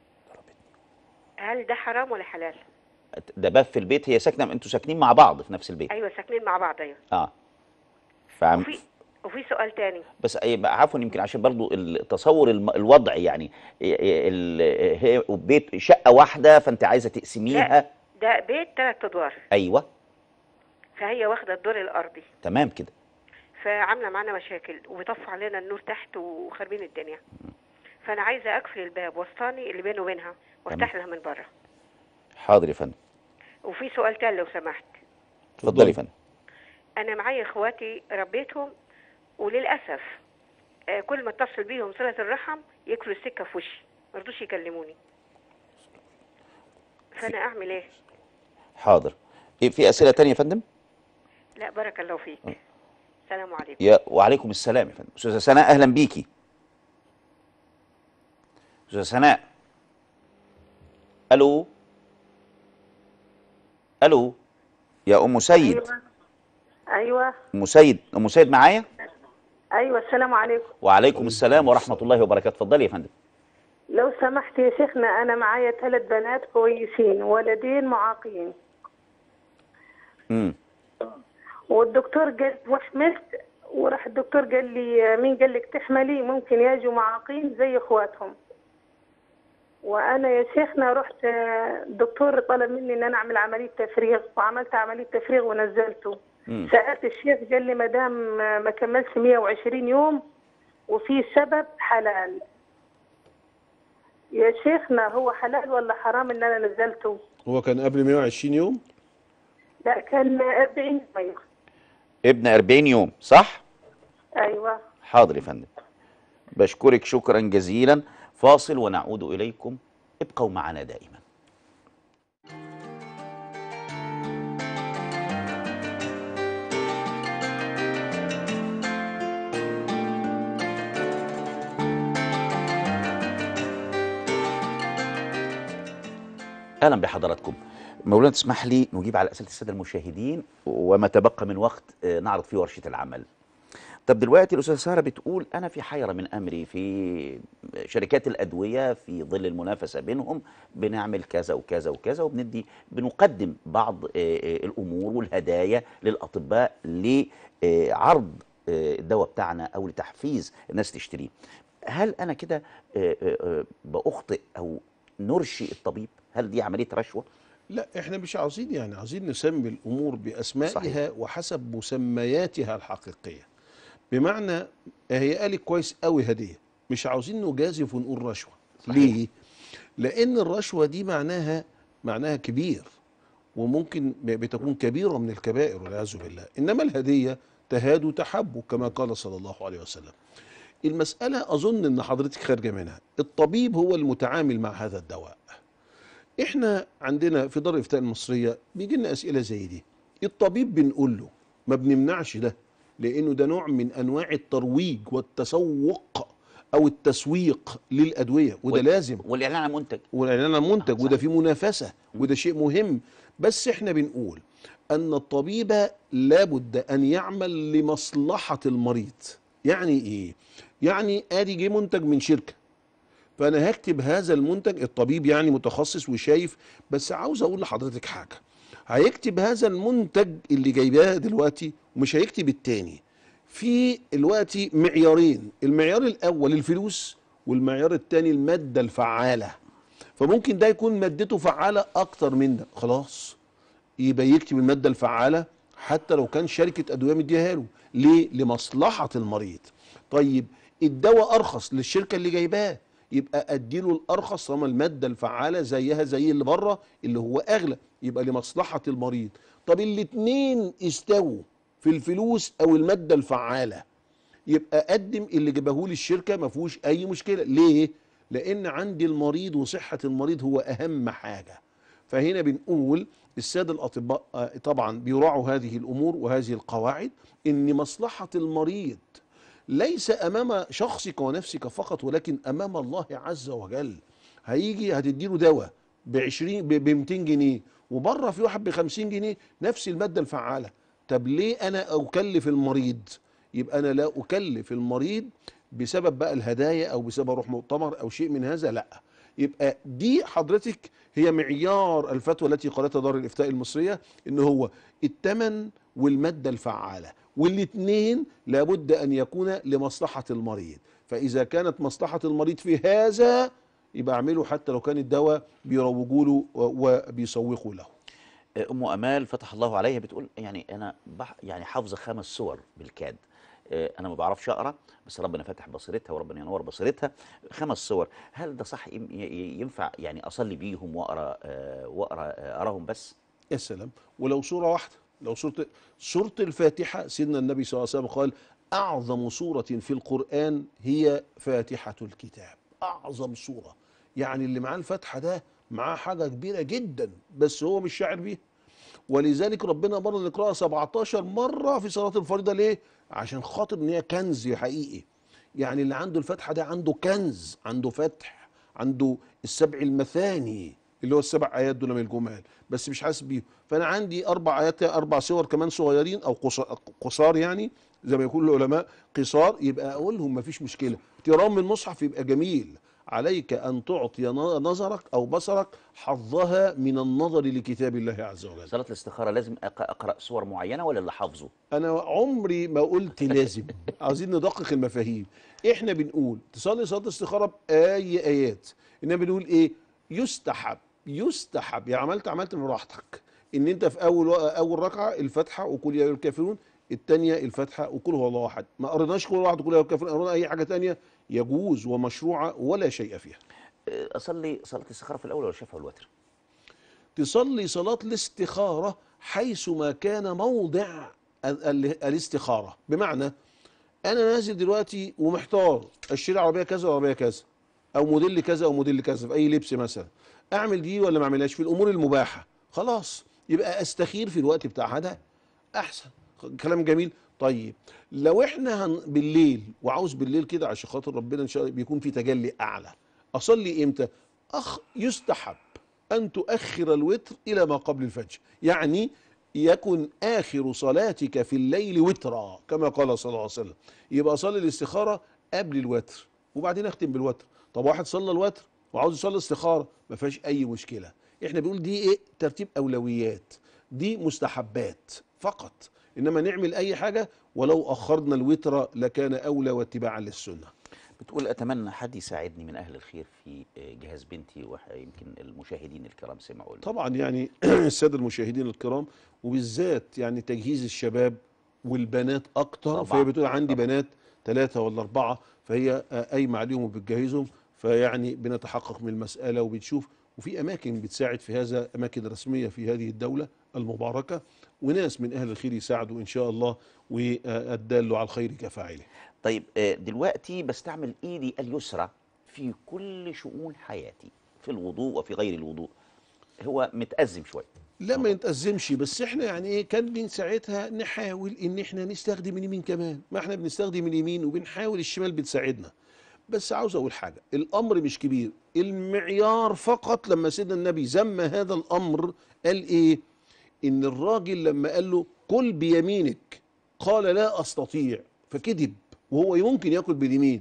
هل ده حرام ولا حلال ده باب في البيت هي ساكنه انتوا ساكنين مع بعض في نفس البيت ايوه ساكنين مع بعض ايوه اه فعم وفي وفي سؤال تاني بس يبقى عفوا يمكن عشان برضو التصور الم- الوضع يعني ال- هي بيت شقه واحده فانت عايزه تقسميها ده بيت ثلاث ادوار ايوه فهي واخده الدور الارضي تمام كده فعامله معانا مشاكل وبيطفوا علينا النور تحت وخاربين الدنيا فانا عايزه اقفل الباب وسطاني اللي بينه وبينها وافتح لها من بره حاضر يا فندم وفي سؤال تاني لو سمحت اتفضلي يا فندم انا معايا اخواتي ربيتهم وللاسف آه، كل ما اتصل بيهم صله الرحم ياكلوا السكه في وشي ما رضوش يكلموني فانا اعمل ايه حاضر إيه في اسئله تانية يا فندم لا بارك الله فيك السلام عليكم يا وعليكم السلام يا فندم استاذه سناء اهلا بيكي استاذه سناء الو الو يا ام سيد ايوه ايوه ام سيد ام سيد معايا ايوه السلام عليكم وعليكم السلام ورحمه الله وبركاته اتفضلي يا فندم لو سمحت يا شيخنا انا معايا ثلاث بنات كويسين ولدين معاقين امم والدكتور قال وحملت وراح الدكتور قال لي مين قال لك تحملي ممكن يجوا معاقين زي اخواتهم وانا يا شيخنا رحت آه، الدكتور طلب مني ان انا اعمل عمليه تفريغ وعملت عمليه تفريغ ونزلته مم. سالت الشيخ قال لي ما دام ما ما كملش 120 يوم وفي سبب حلال يا شيخنا هو حلال ولا حرام ان انا نزلته هو كان قبل 120 يوم لا كان 40 يوم ابن 40 يوم صح ايوه حاضر يا فندم بشكرك شكرا جزيلا فاصل ونعود اليكم ابقوا معنا دائما اهلا بحضراتكم مولانا تسمح لي نجيب على اسئله الساده المشاهدين وما تبقى من وقت آه، نعرض فيه ورشه العمل طب دلوقتي الاستاذه ساره بتقول انا في حيره من امري في شركات الادويه في ظل المنافسه بينهم بنعمل كذا وكذا وكذا وبندي بنقدم بعض آه، آه، الامور والهدايا للاطباء لعرض آه، الدواء بتاعنا او لتحفيز الناس تشتريه هل انا كده آه، آه، آه، باخطئ او نرشي الطبيب هل دي عمليه رشوه لا احنا مش عاوزين يعني عاوزين نسمي الامور باسمائها صحيح. وحسب مسمياتها الحقيقيه بمعنى هي قالت كويس قوي هديه مش عاوزين نجازف ونقول رشوه ليه لان الرشوه دي معناها معناها كبير وممكن ب- بتكون كبيره من الكبائر والعياذ بالله انما الهديه تهاد تحب كما قال صلى الله عليه وسلم المساله اظن ان حضرتك خارجه منها الطبيب هو المتعامل مع هذا الدواء احنا عندنا في دار الافتاء المصريه بيجي لنا اسئله زي دي الطبيب بنقول له ما بنمنعش ده لانه ده نوع من انواع الترويج والتسوق او التسويق للادويه وده وال- لازم والاعلان عن منتج والاعلان عن منتج وده في منافسه وده شيء مهم بس احنا بنقول ان الطبيب لابد ان يعمل لمصلحه المريض يعني ايه يعني ادي جه منتج من شركه فانا هكتب هذا المنتج الطبيب يعني متخصص وشايف بس عاوز اقول لحضرتك حاجه هيكتب هذا المنتج اللي جايباه دلوقتي ومش هيكتب التاني في دلوقتي معيارين المعيار الاول الفلوس والمعيار التاني الماده الفعاله فممكن ده يكون مادته فعاله اكتر من ده خلاص يبقى يكتب الماده الفعاله حتى لو كان شركه ادويه مديها له ليه لمصلحه المريض طيب الدواء ارخص للشركه اللي جايباه يبقى اديله الارخص طالما الماده الفعاله زيها زي اللي بره اللي هو اغلى يبقى لمصلحه المريض طب الاتنين استووا في الفلوس او الماده الفعاله يبقى قدم اللي جابه لي الشركه ما فيهوش اي مشكله ليه لان عندي المريض وصحه المريض هو اهم حاجه فهنا بنقول الساده الاطباء آه، طبعا بيراعوا هذه الامور وهذه القواعد ان مصلحه المريض ليس امام شخصك ونفسك فقط ولكن امام الله عز وجل هيجي هتديله دواء ب 20 ب 200 جنيه وبره في واحد ب 50 جنيه نفس الماده الفعاله طب ليه انا اكلف المريض يبقى انا لا اكلف المريض بسبب بقى الهدايا او بسبب اروح مؤتمر او شيء من هذا لا يبقى دي حضرتك هي معيار الفتوى التي قالتها دار الافتاء المصريه ان هو الثمن والماده الفعاله والاثنين لابد ان يكون لمصلحه المريض فاذا كانت مصلحه المريض في هذا يبقى اعمله حتى لو كان الدواء بيروجوا له و- وبيسوقوا له ام امال فتح الله عليها بتقول يعني انا بح يعني حافظه خمس سور بالكاد آه، انا ما بعرفش اقرا بس ربنا فتح بصيرتها وربنا ينور بصيرتها خمس سور هل ده صح يم- ي- ينفع يعني اصلي بيهم واقرا آه، واقرا آه، اقراهم بس يا سلام ولو سورة واحدة لو سورة سورة الفاتحة سيدنا النبي صلى الله عليه وسلم قال أعظم سورة في القرآن هي فاتحة الكتاب أعظم سورة يعني اللي معاه الفاتحة ده معاه حاجة كبيرة جدا بس هو مش شاعر بيها ولذلك ربنا أمرنا نقرأها 17 مرة في صلاة الفريضة ليه؟ عشان خاطر إن هي كنز حقيقي يعني اللي عنده الفاتحة ده عنده كنز عنده فتح عنده السبع المثاني اللي هو السبع ايات دول من الجمال بس مش حاسس بيهم فانا عندي اربع ايات اربع سور كمان صغيرين او قص- قصار يعني زي ما يقول العلماء قصار يبقى اقولهم مفيش مشكله ترام من المصحف يبقى جميل عليك ان تعطي ن- نظرك او بصرك حظها من النظر لكتاب الله عز وجل صلاه الاستخاره لازم أق- اقرا سور معينه ولا اللي حافظه انا عمري ما قلت لازم عايزين ندقق المفاهيم احنا بنقول تصلي صلاه الاستخاره باي ايات انما بنقول ايه يستحب يستحب يا عملت عملت من راحتك ان انت في اول اول ركعه الفاتحه وقل يا ايها الكافرون الثانيه الفاتحه وقل هو الله احد ما قريناش قل هو واحد وقل يا ايها الكافرون قرينا اي حاجه ثانيه يجوز ومشروعه ولا شيء فيها آه، اصلي صلاه الاستخاره في الاول ولا الشفع والوتر تصلي صلاة الاستخارة حيث ما كان موضع ال- ال- الاستخارة بمعنى أنا نازل دلوقتي ومحتار أشتري عربية كذا وعربية كذا أو موديل كذا أو موديل كذا في أي لبس مثلا أعمل دي ولا ما أعملهاش في الأمور المباحة خلاص يبقى أستخير في الوقت بتاعها ده أحسن كلام جميل طيب لو احنا هن بالليل وعاوز بالليل كده عشان خاطر ربنا ان شاء الله بيكون في تجلي اعلى اصلي امتى اخ يستحب أن تؤخر الوتر إلى ما قبل الفجر يعني يكن آخر صلاتك في الليل وترا كما قال صلى الله عليه وسلم يبقى صلي الاستخارة قبل الوتر وبعدين أختم بالوتر طب واحد صلى الوتر وعاوز يصلي استخارة ما فيهاش أي مشكلة احنا بنقول دي ايه ترتيب أولويات دي مستحبات فقط إنما نعمل أي حاجة ولو أخرنا الوتر لكان أولى واتباعا للسنة بتقول اتمنى حد يساعدني من اهل الخير في آه، جهاز بنتي ويمكن المشاهدين الكرام سمعوا لي. طبعا يعني الساده المشاهدين الكرام وبالذات يعني تجهيز الشباب والبنات اكتر طبعاً. فهي بتقول عندي بنات ثلاثه ولا اربعه فهي آه، قايمه عليهم وبتجهزهم فيعني بنتحقق من المساله وبتشوف وفي اماكن بتساعد في هذا اماكن رسميه في هذه الدوله المباركه وناس من اهل الخير يساعدوا ان شاء الله والدال على الخير كفاعله طيب آه، دلوقتي بستعمل ايدي اليسرى في كل شؤون حياتي في الوضوء وفي غير الوضوء هو متأزم شويه لا ما يتأزمش بس احنا يعني ايه كان من ساعتها نحاول ان احنا نستخدم اليمين كمان ما احنا بنستخدم اليمين وبنحاول الشمال بتساعدنا بس عاوز اقول حاجة الامر مش كبير المعيار فقط لما سيدنا النبي ذم هذا الامر قال ايه ان الراجل لما قال له كل بيمينك قال لا استطيع فكذب وهو يمكن ياكل باليمين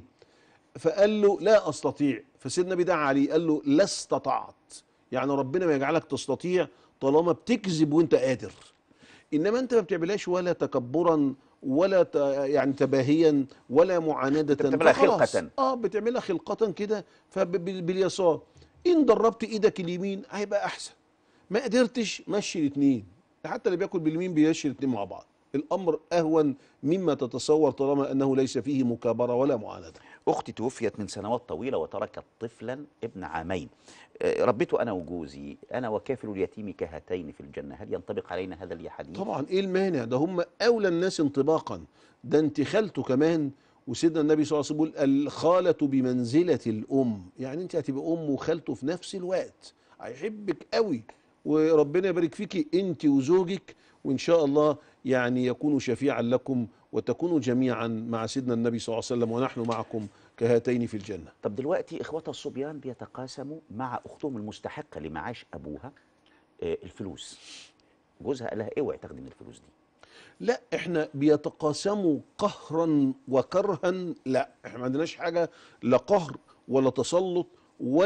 فقال له لا استطيع فسيدنا النبي دعا عليه قال له لا استطعت يعني ربنا ما يجعلك تستطيع طالما بتكذب وانت قادر انما انت ما بتعملهاش ولا تكبرا ولا ت... يعني تباهيا ولا معانده بتعملها فخلاص. خلقة. اه بتعملها خلقه كده فباليسار ان دربت ايدك اليمين هيبقى احسن ما قدرتش مشي الاثنين حتى اللي بياكل باليمين بيمشي الاثنين مع بعض الامر اهون مما تتصور طالما انه ليس فيه مكابره ولا معانده اختي توفيت من سنوات طويله وتركت طفلا ابن عامين آه، ربيته انا وجوزي انا وكافل اليتيم كهاتين في الجنه هل ينطبق علينا هذا الحديث طبعا ايه المانع ده هم اولى الناس انطباقا ده انت خالته كمان وسيدنا النبي صلى الله عليه وسلم بيقول الخالة بمنزلة الأم يعني أنت هتبقى أم وخالته في نفس الوقت هيحبك قوي وربنا يبارك فيكي أنت وزوجك وإن شاء الله يعني يكون شفيعا لكم وتكونوا جميعا مع سيدنا النبي صلى الله عليه وسلم ونحن معكم كهاتين في الجنة طب دلوقتي اخواتها الصبيان بيتقاسموا مع اختهم المستحقه لمعاش ابوها آه، الفلوس جوزها قال لها اوعي تاخدي من الفلوس دي لا احنا بيتقاسموا قهرا وكرها لا احنا ما عندناش حاجه لا قهر ولا تسلط ولا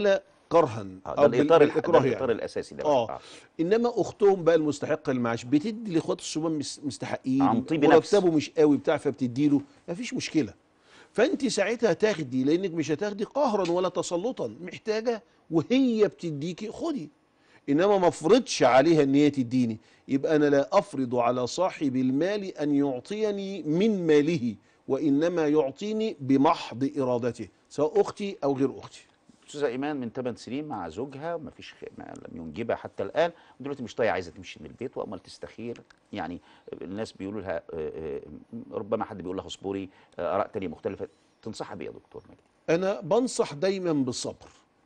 كرها آه، او ده الاطار الح- ده بالإكراه الاطار يعني. الاساسي ده اه انما اختهم بقى المستحقه للمعاش بتدي لاخوات الصبيان مس- مستحقين عن طيب نفس. مرتبه مش قوي بتاع فبتدي له مفيش مشكله فانت ساعتها تاخدي لانك مش هتاخدي قهرا ولا تسلطا محتاجه وهي بتديكي خدي انما ما افرضش عليها ان هي تديني يبقى انا لا افرض على صاحب المال ان يعطيني من ماله وانما يعطيني بمحض ارادته سواء اختي او غير اختي استاذه ايمان من 8 سنين مع زوجها ما فيش خ... ما لم ينجبها حتى الان ودلوقتي مش طايقه عايزه تمشي من البيت وامال تستخير يعني الناس بيقولوا لها آه، آه، ربما حد بيقول لها اصبري آه، اراء تانية مختلفه تنصحها بايه يا دكتور مجدي؟ انا بنصح دايما بالصبر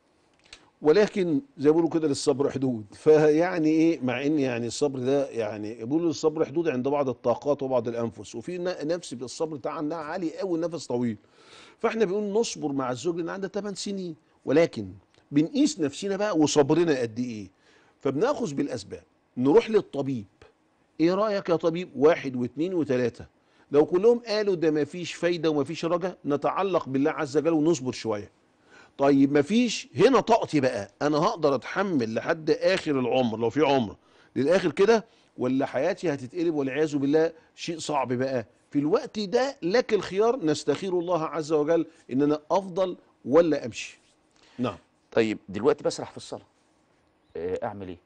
ولكن زي ما بيقولوا كده للصبر حدود فيعني ايه مع ان يعني الصبر ده يعني بيقولوا الصبر حدود عند بعض الطاقات وبعض الانفس وفي ن- نفس الصبر بتاعها انها عالي قوي النفس طويل فاحنا بنقول نصبر مع الزوج لان عندها 8 سنين ولكن بنقيس نفسنا بقى وصبرنا قد ايه فبناخذ بالاسباب نروح للطبيب ايه رايك يا طبيب واحد واثنين وثلاثه لو كلهم قالوا ده ما فيش فايده وما فيش رجا نتعلق بالله عز وجل ونصبر شويه طيب مفيش هنا طاقتي بقى انا هقدر اتحمل لحد اخر العمر لو في عمر للاخر كده ولا حياتي هتتقلب والعياذ بالله شيء صعب بقى في الوقت ده لك الخيار نستخير الله عز وجل ان انا افضل ولا امشي نعم طيب دلوقتي بسرح في الصلاه آه، اعمل ايه؟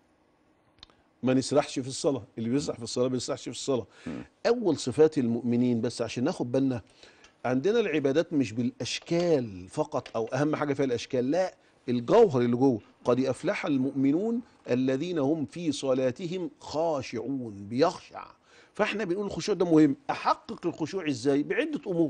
ما نسرحش في الصلاة اللي بيسرح في الصلاة ما بيسرحش في الصلاة أول صفات المؤمنين بس عشان ناخد بالنا عندنا العبادات مش بالأشكال فقط أو أهم حاجة فيها الأشكال لا الجوهر اللي جوه قد أفلح المؤمنون الذين هم في صلاتهم خاشعون بيخشع فاحنا بنقول الخشوع ده مهم أحقق الخشوع إزاي بعدة أمور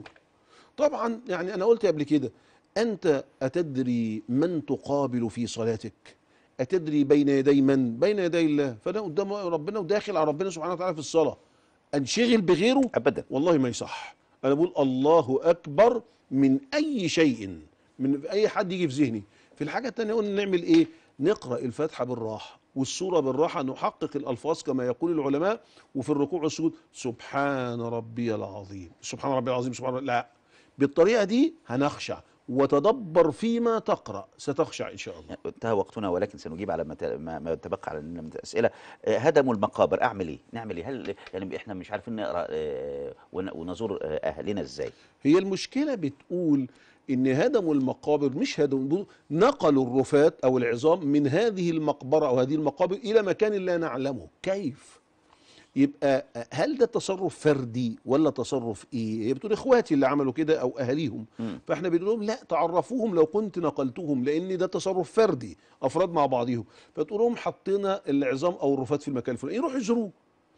طبعا يعني أنا قلت قبل كده أنت أتدري من تقابل في صلاتك أتدري بين يدي من بين يدي الله فأنا قدام ربنا وداخل على ربنا سبحانه وتعالى في الصلاة أنشغل بغيره أبدا والله ما يصح أنا بقول الله أكبر من أي شيء من أي حد يجي في ذهني في الحاجة التانية قلنا نعمل إيه نقرأ الفاتحة بالراحة والسورة بالراحة نحقق الألفاظ كما يقول العلماء وفي الركوع والسجود سبحان ربي العظيم سبحان ربي العظيم سبحان ربي لا بالطريقة دي هنخشع وتدبر فيما تقرأ ستخشع إن شاء الله انتهى وقتنا ولكن سنجيب على ما ت- ما ما تبقى على من الاسئله آه، هدموا المقابر اعمل ايه؟ نعمل ايه؟ هل يعني احنا مش عارفين نقرا آه، ون- ونزور آه، اهلنا ازاي؟ هي المشكلة بتقول إن هدموا المقابر مش هدموا نقلوا الرفات أو العظام من هذه المقبرة أو هذه المقابر إلى مكان لا نعلمه كيف؟ يبقى هل ده تصرف فردي ولا تصرف ايه؟ هي بتقول اخواتي اللي عملوا كده او اهاليهم فاحنا بنقول لهم لا تعرفوهم لو كنت نقلتهم لان ده تصرف فردي افراد مع بعضهم فتقول لهم حطينا العظام او الرفات في المكان الفلاني يروحوا يزوروه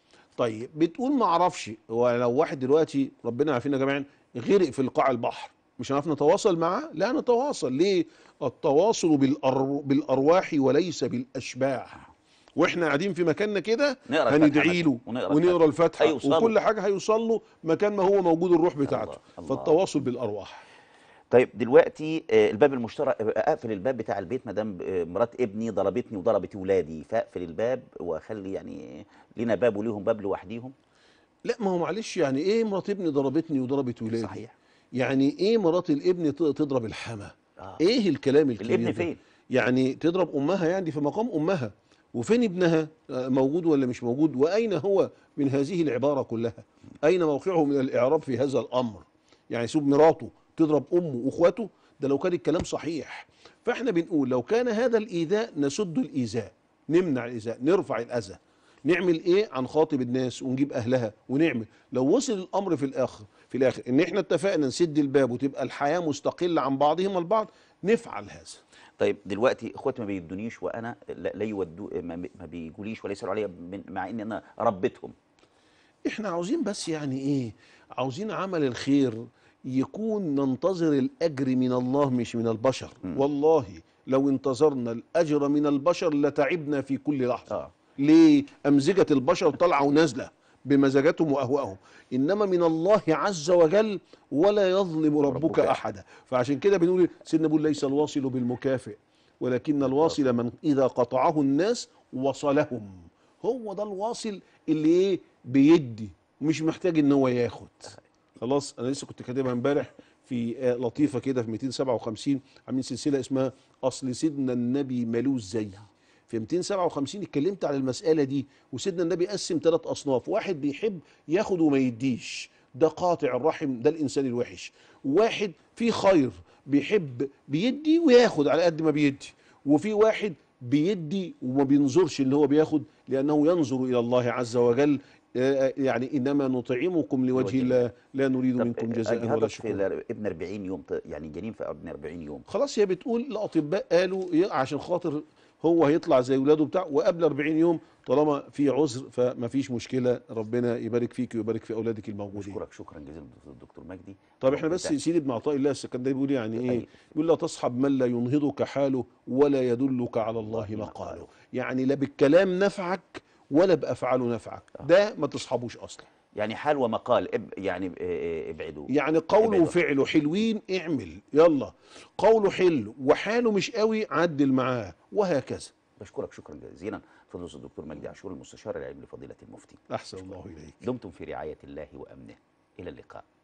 طيب بتقول ما اعرفش هو لو واحد دلوقتي ربنا يعافينا جميعا غرق في القاع البحر مش هنعرف نتواصل معاه لا نتواصل ليه التواصل بالأر... بالارواح وليس بالاشباح واحنا قاعدين في مكاننا كده نقرا الفاتحة هندعي مثلاً، له ونقرا ونقرا الفاتحة. الفاتحه هيوصله. وكل حاجه هيوصل له مكان ما هو موجود الروح بتاعته فالتواصل بالارواح طيب دلوقتي آه، الباب المشترك آه، اقفل الباب بتاع البيت ما دام آه، مرات ابني ضربتني وضربت ولادي فاقفل الباب واخلي يعني لينا باب وليهم باب لوحديهم لا ما هو معلش يعني ايه مرات ابني ضربتني وضربت ولادي صحيح. يعني ايه مرات الابن ت- تضرب الحما آه. ايه الكلام الكبير الابن ده؟ فين؟ يعني تضرب امها يعني في مقام امها وفين ابنها آه، موجود ولا مش موجود واين هو من هذه العباره كلها اين موقعه من الاعراب في هذا الامر يعني سيب مراته تضرب امه واخواته ده لو كان الكلام صحيح فاحنا بنقول لو كان هذا الايذاء نسد الايذاء نمنع الايذاء نرفع الاذى نعمل ايه هنخاطب الناس ونجيب اهلها ونعمل لو وصل الامر في الاخر في الاخر ان احنا اتفقنا نسد الباب وتبقى الحياه مستقله عن بعضهم البعض نفعل هذا طيب دلوقتي اخواتي ما بيدونيش وانا لا, لا يودوا ما, ما بيجوليش ولا يسالوا عليا من- مع ان انا ربيتهم احنا عاوزين بس يعني ايه عاوزين عمل الخير يكون ننتظر الاجر من الله مش من البشر والله لو انتظرنا الاجر من البشر لتعبنا في كل لحظه آه. ليه امزجه البشر طالعه ونازله بمزاجاتهم واهوائهم انما من الله عز وجل ولا يظلم ربك, ربك احدا فعشان كده بنقول سيدنا بيقول ليس الواصل بالمكافئ ولكن الواصل من اذا قطعه الناس وصلهم هو ده الواصل اللي ايه بيدي مش محتاج ان هو ياخد خلاص انا لسه كنت كاتبها امبارح في آه، لطيفه كده في 257 عاملين سلسله اسمها اصل سيدنا النبي ملوش زي في 257 اتكلمت على المساله دي وسيدنا النبي قسم ثلاث اصناف واحد بيحب ياخد وما يديش ده قاطع الرحم ده الانسان الوحش واحد في خير بيحب بيدي وياخد على قد ما بيدي وفي واحد بيدي وما بينظرش اللي هو بياخد لانه ينظر الى الله عز وجل آه، يعني انما نطعمكم لوجه الله لا نريد منكم جزاء ولا اجهضك في شكورا ال- ابن 40 يوم ط- يعني جنين في ابن 40 يوم خلاص هي بتقول الاطباء قالوا ي- عشان خاطر هو هيطلع زي ولاده بتاع وقبل 40 يوم طالما في عذر فما فيش مشكله ربنا يبارك فيك ويبارك في اولادك الموجودين اشكرك شكرا جزيلا دكتور مجدي طب احنا بس سيدي ابن عطاء الله السكندري بيقول يعني ايه بيقول لا تصحب من لا ينهضك حاله ولا يدلك على الله مقاله يعني لا بالكلام نفعك ولا بافعاله نفعك ده ما تصحبوش اصلا يعني حال ومقال اب يعني اه، اه، ابعدوا يعني قوله ابعدوا. وفعله حلوين اعمل يلا قوله حلو وحاله مش قوي عدل معاه وهكذا بشكرك شكرا جزيلا فضل الدكتور مجدي عاشور المستشار العلمي لفضيله المفتي احسن الله اليك دمتم في رعايه الله وامنه الى اللقاء